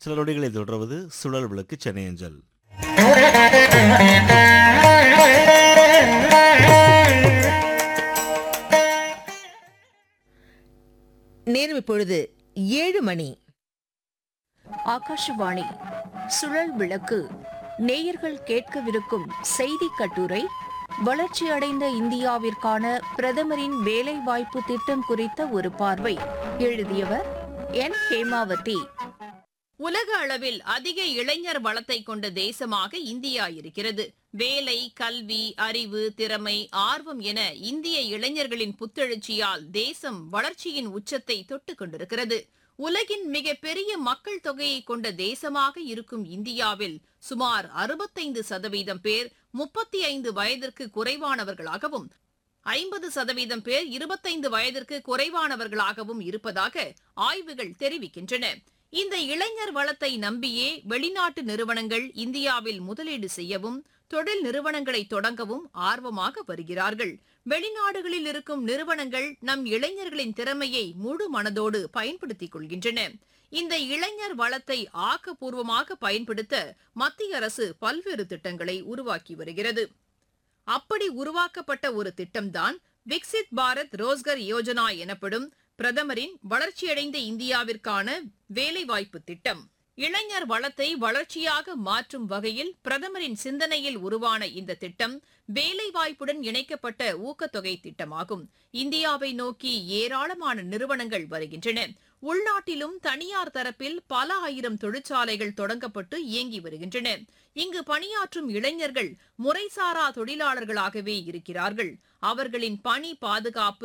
சில நொடிகளை தொடர்வது சுழல் விளக்கு சென்னை அஞ்சல் நேரம் இப்பொழுது ஏழு மணி ஆகாஷவாணி சுழல் விளக்கு நேயர்கள் கேட்கவிருக்கும் செய்தி கட்டுரை வளர்ச்சியடைந்த இந்தியாவிற்கான பிரதமரின் வேலைவாய்ப்பு திட்டம் குறித்த ஒரு பார்வை எழுதியவர் என் ஹேமாவதி உலக அளவில் அதிக இளைஞர் வளத்தை கொண்ட தேசமாக இந்தியா இருக்கிறது வேலை கல்வி அறிவு திறமை ஆர்வம் என இந்திய இளைஞர்களின் புத்தெழுச்சியால் தேசம் வளர்ச்சியின் உச்சத்தை தொட்டுக் கொண்டிருக்கிறது உலகின் மிக பெரிய மக்கள் தொகையை கொண்ட தேசமாக இருக்கும் இந்தியாவில் சுமார் அறுபத்தைந்து சதவீதம் பேர் முப்பத்தி ஐந்து வயதிற்கு குறைவானவர்களாகவும் ஐம்பது சதவீதம் பேர் இருபத்தைந்து வயதிற்கு குறைவானவர்களாகவும் இருப்பதாக ஆய்வுகள் தெரிவிக்கின்றன இந்த இளைஞர் வளத்தை நம்பியே வெளிநாட்டு நிறுவனங்கள் இந்தியாவில் முதலீடு செய்யவும் தொழில் நிறுவனங்களை தொடங்கவும் ஆர்வமாக வருகிறார்கள் வெளிநாடுகளில் இருக்கும் நிறுவனங்கள் நம் இளைஞர்களின் திறமையை முழு மனதோடு பயன்படுத்திக் கொள்கின்றன இந்த இளைஞர் வளத்தை ஆக்கப்பூர்வமாக பயன்படுத்த மத்திய அரசு பல்வேறு திட்டங்களை உருவாக்கி வருகிறது அப்படி உருவாக்கப்பட்ட ஒரு திட்டம்தான் விக்சித் பாரத் ரோஸ்கர் யோஜனா எனப்படும் பிரதமரின் வளர்ச்சியடைந்த இந்தியாவிற்கான வேலைவாய்ப்பு திட்டம் இளைஞர் வளத்தை வளர்ச்சியாக மாற்றும் வகையில் பிரதமரின் சிந்தனையில் உருவான இந்த திட்டம் வேலைவாய்ப்புடன் இணைக்கப்பட்ட ஊக்கத்தொகை திட்டமாகும் இந்தியாவை நோக்கி ஏராளமான நிறுவனங்கள் வருகின்றன உள்நாட்டிலும் தனியார் தரப்பில் பல ஆயிரம் தொழிற்சாலைகள் தொடங்கப்பட்டு இயங்கி வருகின்றன இங்கு பணியாற்றும் இளைஞர்கள் முறைசாரா தொழிலாளர்களாகவே இருக்கிறார்கள் அவர்களின் பணி பாதுகாப்பு